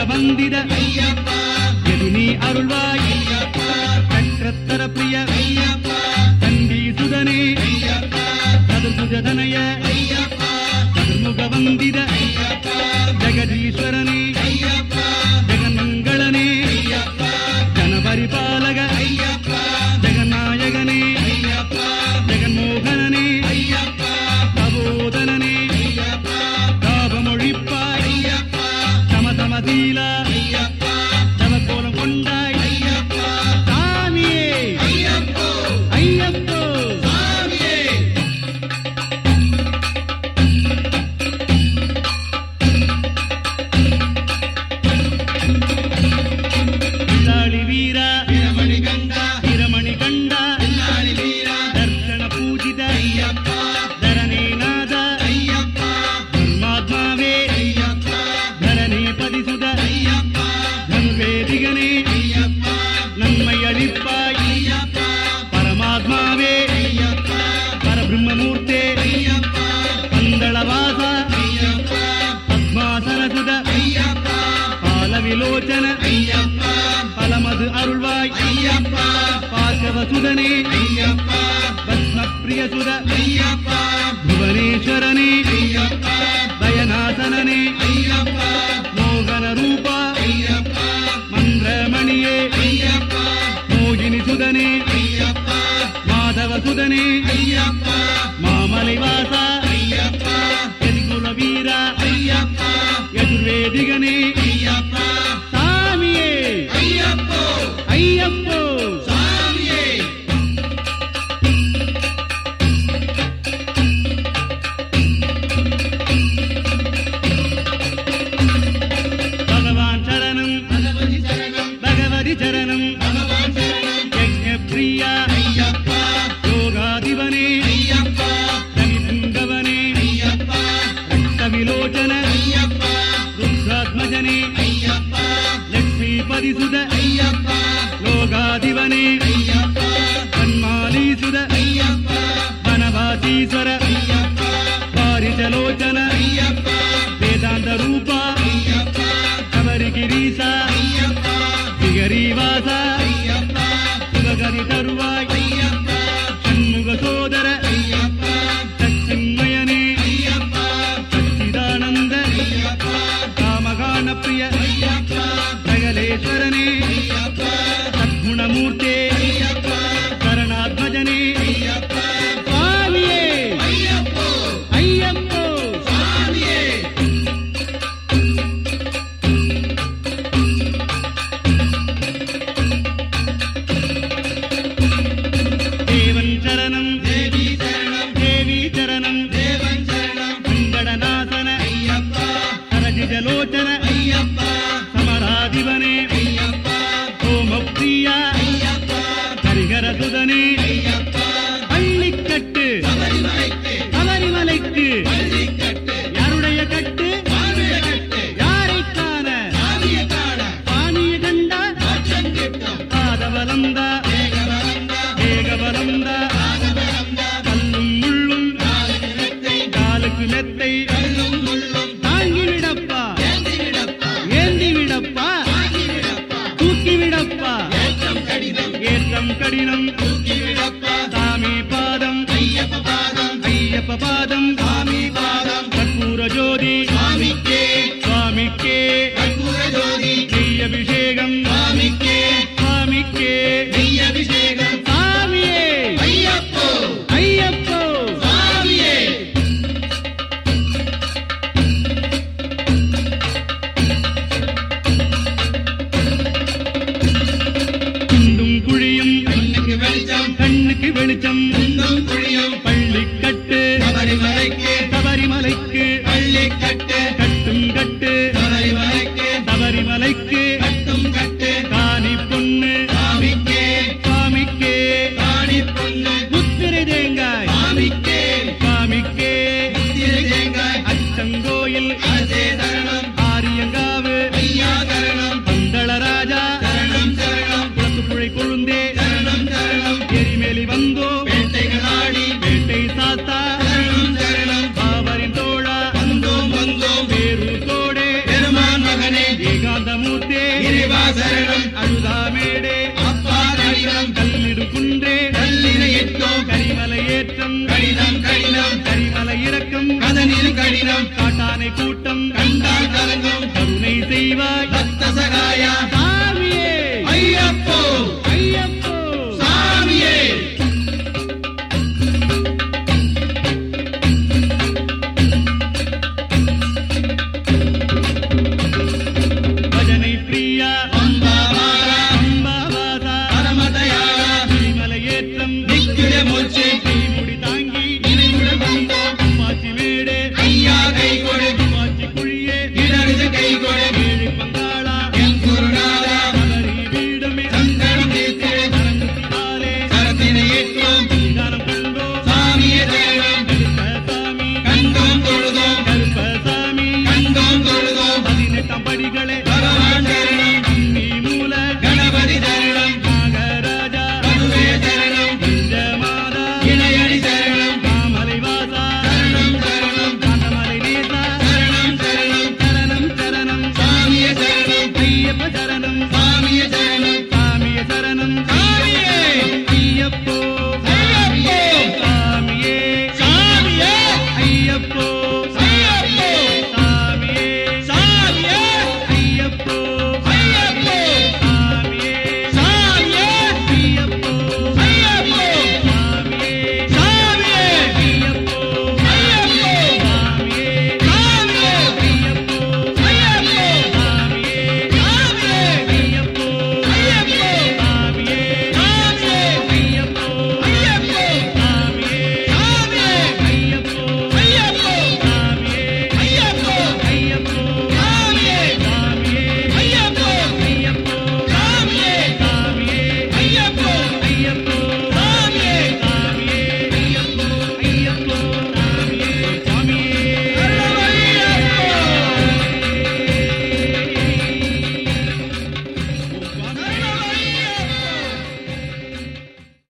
வந்தித எது நீ அருள்வாய் சக்கரத்தர பிரிய தண்டி சுதனே சதுர்புஜதனய சதுர்முக வந்தித ஜெகதீஸ்வரனே ஜெகன்மங்களனே ஜனபரிபாலக ஜெகநாயகனே ஜெகன்மோகனனே தபோதனனே தாபமொழிப்பாய் சமதமதீலா தவக்கோலம் கொண்டாய் சாமியே ஐயப்போ வில்லாளி வீரா வீரமணி கண்டா தர்ஷன பூஜித தரணே நாத பரமாத்மாவே தரணே பதிசுத தனுவேதிகனே நன்மை அளிப்பாய் பரமாத்மாவே பரபிரம்மமூர்த்தே பந்தளவாச பத்மாசனசுத பாலவிலோச்சன பலமது அருள்வாய் பார்கவசுதனே பத்மப்பிரியசுத புவனேஸ்வரனே பயநாசனனே மோகன ரூபா மந்திரமணியே மோகினி சுதனே மாதவ சுதனே மாமலை வாசா எதிகுல வீரா எதிர்வேதிகனே சாமியே ஐயப்போ பகவான் சரணம் பகவதி சரணம் யஜ்ஞப்ரியா யோகாதிபனே ரவிசுங்கவனே ரக்தவிலோச்சன ருத்ராத்மஜனே லக்ஷ்மீபதிசுத லோகாதிபனே கண்மாலீசுத வனவாசீஸ்வர பாரிஜலோச்சன வேதாந்த ரூபா கவரிகிரீச சிகரீவாச சிவகரி தருவாய் சண்முக சோதர சச்சின்மயனே சச்சிதானந்த காமகான பிரிய சகலேஸ்வரனே சத்குணமூர்த்தே சரணாத்மஜனே சுவாமியே ஐயப்போ தேவன் சரணம் தேவி சரணம் மங்களநாசன சரஜிஜலோச்சன சமராதிபனே ஓமப்பிரியா ஹரிகரசுதனே பள்ளிக்கட்டு சபரிமலைக்கு யாருடைய கட்டு யாரை காண பாணிய கண்டா பாதவலந்தா ஏகவலந்தா கல்லும் முள்ளும் காலுக்கு மெத்தை தாங்கி விடப்பா ஏந்தி விடப்பா தூக்கி விடப்பா ஏற்றம் கடினம் சாமி பாதம் ஐயப்ப பாதம் கற்பூர ஜோதி சுவாமிக்கே நெய் அபிஷேகம் சுவாமிக்கே சாமியே ஐயப்போ குண்டும் குழியும் கண்ணுக்கு வெளிச்சம் பள்ளிக்கட்டு சபரிமலைக்கு கட்டும் கட்டு சபரிமலைக்கு காணி பொண்ணு சுவாமிக்கே முத்திரை தேங்காய் சுவாமிக்கே அச்சங்கோயில் ஆரியங்காவு பந்தளராஜா குளத்துப்புழை கொழுந்தே எரிமேலி வந்தோ கடினம் அழுதாமேடே அப்பா கடினம் கல்லிடு குன்றே கல்லினை எட்டோம் கரிமலை ஏற்றம் கடினம் கடினம் கரிமலை இறக்கம் கதனில் கடினம் காட்டானை கூட்டம் கண்டால் கலங்கும்